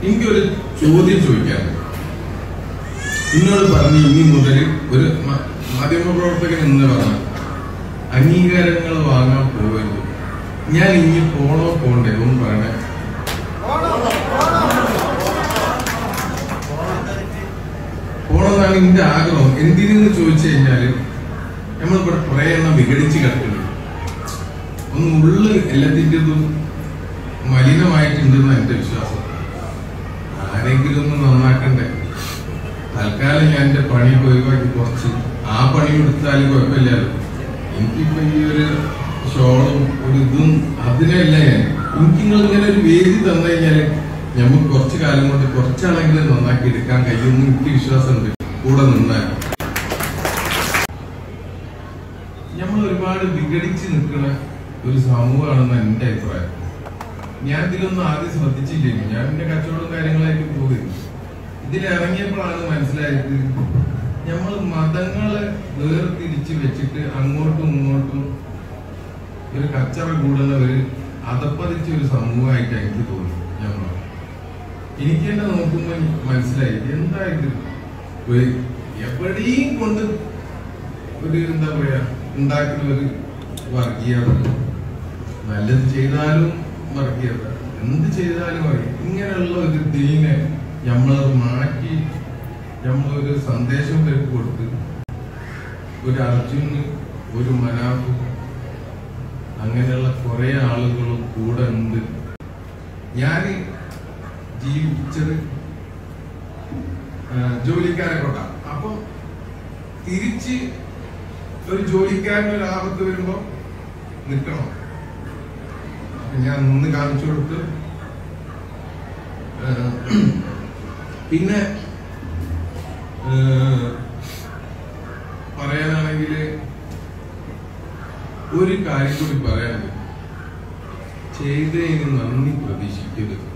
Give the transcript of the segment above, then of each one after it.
എനിക്കൊരു ചോദ്യം ചോദിക്കാനുണ്ട് എന്നോട് പറഞ്ഞു ഇനി മുതൽ ഒരു മ- മാധ്യമപ്രവർത്തകൻ എന്ന് പറഞ്ഞു അംഗീകാരങ്ങൾ വാങ്ങാൻ പോകരുത് ഞാൻ ഇനി പോണോ പോണ്ടേ ഒന്ന് പറയണേ പോണമെന്നാണ് എന്റെ ആഗ്രഹം എന്തിനെന്ന് ചോദിച്ചു കഴിഞ്ഞാല് നമ്മളിവിടെ കുറെ എണ്ണം വിഘടിച്ച് കിടക്കുന്നുണ്ട് ഒന്ന് ഉള്ളു എല്ലാത്തിൻ്റെതും മലിനമായിട്ടുണ്ടെന്ന് എന്റെ വിശ്വാസം ആരെങ്കിലും ഒന്ന് നന്നാക്കണ്ടേ തൽക്കാലം ഞാൻ എന്റെ പണി ഒഴിവാക്കി കുറച്ച് ആ പണി എടുത്താലും കുഴപ്പമില്ലല്ലോ എനിക്കിപ്പോ ഈ ഒരു ഷോളും ഒരു ഇതും അതിനല്ല ഞാൻ എനിക്ക് നിങ്ങൾ ഇങ്ങനെ ഒരു വേദി തന്നു കഴിഞ്ഞാല് നമുക്ക് കുറച്ചു കാലം കൊണ്ട് കുറച്ചാണെങ്കിലും നന്നാക്കി എടുക്കാൻ കഴിയുമെന്ന് എനിക്ക് വിശ്വാസമുണ്ട് കൂടെ നിന്നാൽ നമ്മൾ ഒരുപാട് വിഘടിച്ച് നിൽക്കുന്ന ഒരു സമൂഹമാണെന്ന് എന്റെ അഭിപ്രായം ഞാൻ ഇതിലൊന്നും ആദ്യം ശ്രദ്ധിച്ചില്ലേനു ഞാൻ എന്റെ കച്ചവടം കാര്യങ്ങളായിട്ട് പോകുന്നു ഇതിൽ ഇറങ്ങിയപ്പോഴാണ് മനസ്സിലായത് നമ്മൾ മതങ്ങളെ വേർതിരിച്ച് വെച്ചിട്ട് അങ്ങോട്ടും ഇങ്ങോട്ടും ഒരു കച്ചറ കൂടുന്ന ഒരു അതപ്പതിച്ച ഒരു സമൂഹമായിട്ട് എനിക്ക് തോന്നി ഞമ്മൾ എനിക്ക് തന്നെ നോക്കുമ്പോൾ മനസ്സിലായി എന്താ ഇത് ഒരു എവിടെയും കൊണ്ട് ഒരു എന്താ പറയാ ഉണ്ടാക്കുന്ന ഒരു വർഗീയത നല്ലത് ചെയ്താലും വർഗീയത എന്ത് ചെയ്താലും വർഗീയ ഇങ്ങനെയുള്ള ഒരു ദീനെ നമ്മൾ മാറ്റി നമ്മളൊരു സന്ദേശം വരെ കൊടുത്ത് ഒരു അർജുന് ഒരു മനാഫ് അങ്ങനെയുള്ള കുറെ ആളുകളും കൂടെ ഉണ്ട് ഞാൻ ജീവിച്ചത് ആ, ജോലിക്കാരെ കൊണ്ട അപ്പൊ തിരിച്ച് ഒരു ജോലിക്കാരന് ഒരു ആപത്ത് വരുമ്പോ നിൽക്കണം അപ്പൊ ഞാൻ നിന്ന് കാണിച്ചു കൊടുത്ത് ആ, പിന്നെ ആ, പറയാനാണെങ്കിൽ ഒരു കാര്യം കൂടി പറയാനുണ്ട് ചെയ്തതിന് നന്ദി പ്രതീക്ഷിക്കരുത്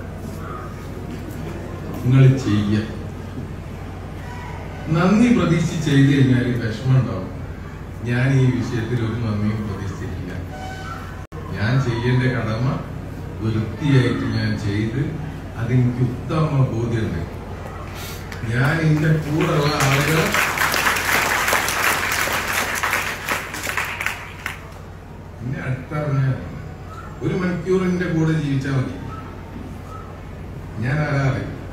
നിങ്ങൾ ചെയ്യ നന്ദി പ്രതീക്ഷിച്ച് ചെയ്ത് കഴിഞ്ഞാൽ വിഷമം ഉണ്ടാവും ഞാൻ ഈ വിഷയത്തിൽ ഒരു നന്ദിയും പ്രതീക്ഷിച്ചിട്ടില്ല ഞാൻ ചെയ്യേണ്ട കടമ വൃത്തിയായിട്ട് ഞാൻ ചെയ്ത് അതെനിക്ക് ഉത്തമ ബോധ്യമുണ്ട് ഞാൻ എന്റെ കൂടെയുള്ള ആളുകൾ എന്നെ അടുത്തറിഞ്ഞ ഒരു മണിക്കൂർ എന്റെ കൂടെ ജീവിച്ചാൽ മതി ഞാൻ ആരാ അറിയും